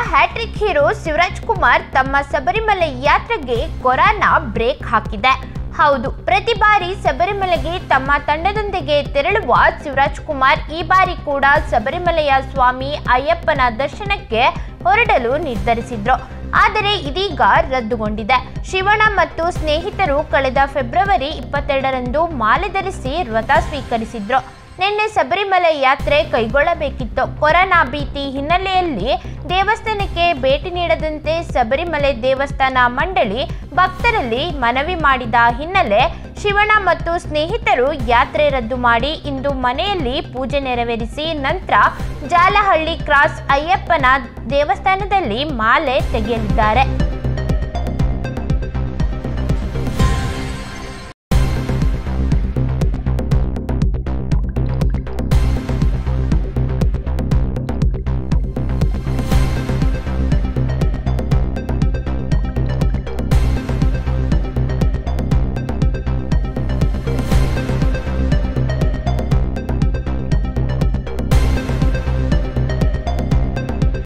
hat trick hero Shivraj Kumar ತಮ್ಮ ಶಬರಿಮಲೆ ಯಾತ್ರೆಗೆ corona break ಹಾಕಿದೆ ಹೌದು ಪ್ರತಿ ಬಾರಿ ಶಬರಿಮಲೆಗೆ ತಮ್ಮ ತಂಡದೊಂದಿಗೆ ತೆರಳುವ ಶಿವರಾಜ್ ಕುಮಾರ್ ಈ ಬಾರಿ ಕೂಡ ಶಬರಿಮಲೆಯ ಸ್ವಾಮಿ ಅಯ್ಯಪ್ಪನ ದರ್ಶನಕ್ಕೆ ಹೊರಡಲು ನಿರ್ಧರಿಸಿದ್ರು ಆದರೆ ಇದೀಗ ರದ್ದುಗೊಂಡಿದೆ ಶಿವಣ್ಣ ಮತ್ತು ಸ್ನೇಹಿತರು ಕಳೆದ ಫೆಬ್ರವರಿ ಇಪ್ಪತ್ತೆರಡರಂದು ಮಾಲೆ ಧರಿಸಿ ವ್ರತ ಸ್ವೀಕರಿಸಿದ್ರು ನಿನ್ನೆ ಶಬರಿಮಲೆ ಯಾತ್ರೆ ಕೈಗೊಳ್ಳಬೇಕಿತ್ತು ಕೊರೋನಾ ಭೀತಿ ಹಿನ್ನೆಲೆಯಲ್ಲಿ ದೇವಸ್ಥಾನಕ್ಕೆ ಭೇಟಿ ನೀಡದಂತೆ ಶಬರಿಮಲೆ ದೇವಸ್ಥಾನ ಮಂಡಳಿ ಭಕ್ತರಲ್ಲಿ ಮನವಿ ಮಾಡಿದ ಹಿನ್ನೆಲೆ ಶಿವಣ್ಣ ಮತ್ತು ಸ್ನೇಹಿತರು ಯಾತ್ರೆ ರದ್ದು ಮಾಡಿ ಇಂದು ಮನೆಯಲ್ಲಿ ಪೂಜೆ ನೆರವೇರಿಸಿ ನಂತರ ಜಾಲಹಳ್ಳಿ ಕ್ರಾಸ್ ಅಯ್ಯಪ್ಪನ ದೇವಸ್ಥಾನದಲ್ಲಿ ಮಾಲೆ ತೆಗೆಯಲಿದ್ದಾರೆ